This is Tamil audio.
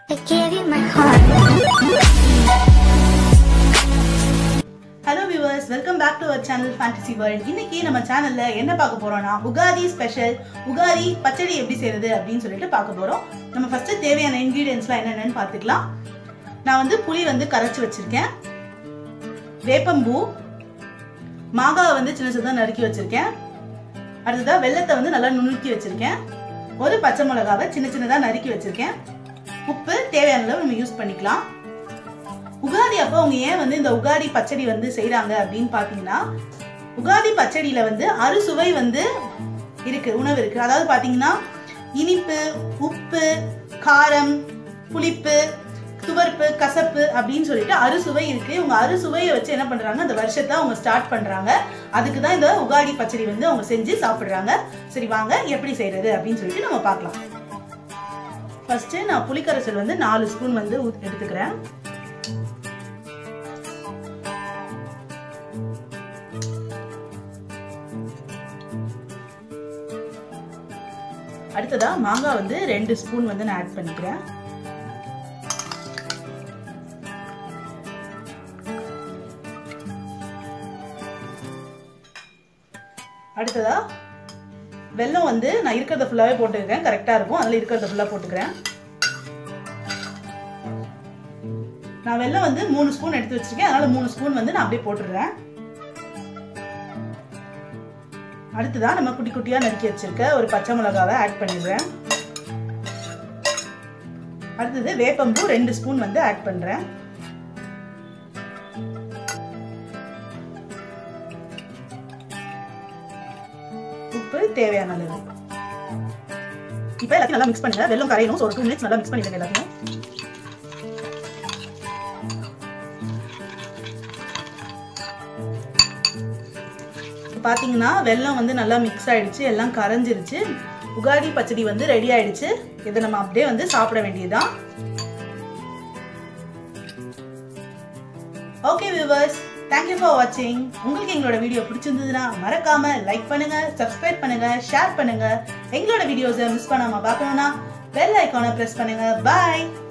I gave you my heart. Hello viewers welcome back to our channel fantasy world இன்னைக்கு நம்ம சேனல்ல என்ன பார்க்க போறோம்னா உகாதி ஸ்பெஷல் உகாதி பச்சடி எப்படி செய்யறது அப்படின்னு சொல்லிட்டு பார்க்க போறோம் நம்ம ஃபர்ஸ்ட் தேவையான இன்கிரீடியன்ஸ்லாம் என்னென்னு பார்த்துக்கலாம் நான் வந்து புளி வந்து கரைச்சி வச்சிருக்கேன் வேப்பம்பூ மாங்காவை வந்து சின்ன சின்னதாக நறுக்கி வச்சிருக்கேன் அடுத்ததா வெள்ளத்தை வந்து நல்லா நுணுக்கி வச்சிருக்கேன் ஒரு பச்சை மிளகாவை சின்ன சின்னதாக நறுக்கி வச்சிருக்கேன் உப்பு தேவையான அளவு நம்ம யூஸ் பண்ணிக்கலாம் உகாதி அப்போ அவங்க ஏன் வந்து இந்த உகாதி பச்சடி வந்து செய்றாங்க அப்படின்னு பாத்தீங்கன்னா உகாதி பச்சடியில வந்து அறுசுவை வந்து இருக்கு உணவு இருக்கு அதாவது பாத்தீங்கன்னா இனிப்பு உப்பு காரம் புளிப்பு துவர்ப்பு கசப்பு அப்படின்னு சொல்லிட்டு அறுசுவை இருக்கு இவங்க அறுசுவையை வச்சு என்ன பண்றாங்க அந்த வருஷத்தை அவங்க ஸ்டார்ட் பண்றாங்க அதுக்கு தான் இந்த உகாடி பச்சடி வந்து அவங்க செஞ்சு சாப்பிடுறாங்க சரி வாங்க எப்படி செய்யறது அப்படின்னு சொல்லிட்டு நம்ம பார்க்கலாம் ஃபர்ஸ்ட் நான் புளிக்கரைசல் வந்து நாலு ஸ்பூன் வந்து ஊத்- எடுத்துக்கிறேன் அடுத்ததா மாங்காய் வந்து ரெண்டு ஸ்பூன் வந்து நான் ஆட் பண்ணிக்கிறேன் அடுத்ததா வெல்லம் வந்து நான் இருக்கிறத ஃபுல்லாவே போட்டுக்கிறேன் கரெக்டா இருக்கும் அதனால இருக்கிறத ஃபுல்லா போட்டுக்கிறேன் நான் வெல்லம் வந்து மூணு ஸ்பூன் எடுத்து வச்சிருக்கேன் அதனால மூணு ஸ்பூன் வந்து நான் அப்படியே போட்டுடுறேன் அடுத்ததா நம்ம குட்டி குட்டியா நறுக்கி வச்சிருக்க ஒரு பச்சை மிளகாவை ஆட் பண்ணிடுறேன் அடுத்தது வேப்பம்பூ ரெண்டு ஸ்பூன் வந்து ஆட் பண்றேன் உப்பு தேவையான அளவு இப்போ எல்லாத்தையும் நல்லா மிக்ஸ் பண்ணுங்க வெல்லம் கரையணும் ஸோ ஒரு டூ மினிட்ஸ் நல்லா மிக்ஸ் பண்ணிடுங்க எல்லாத்தையும் பாத்தீங்கன்னா வெல்லம் வந்து நல்லா மிக்ஸ் ஆயிடுச்சு எல்லாம் கரைஞ்சிருச்சு உகாடி பச்சடி வந்து ரெடி ஆயிடுச்சு இதை நம்ம அப்படியே வந்து சாப்பிட வேண்டியதுதான் ஓகே வியூவர்ஸ் தேங்க்யூ ஃபார் வாட்சிங் உங்களுக்கு எங்களோட வீடியோ பிடிச்சிருந்ததுன்னா மறக்காம லைக் பண்ணுங்க சப்ஸ்கிரைப் பண்ணுங்க ஷேர் பண்ணுங்க எங்களோட வீடியோஸை மிஸ் பண்ணாம பார்க்கணும்னா பெல் ஐக்கானை பிரஸ் பண்ணுங்க பாய்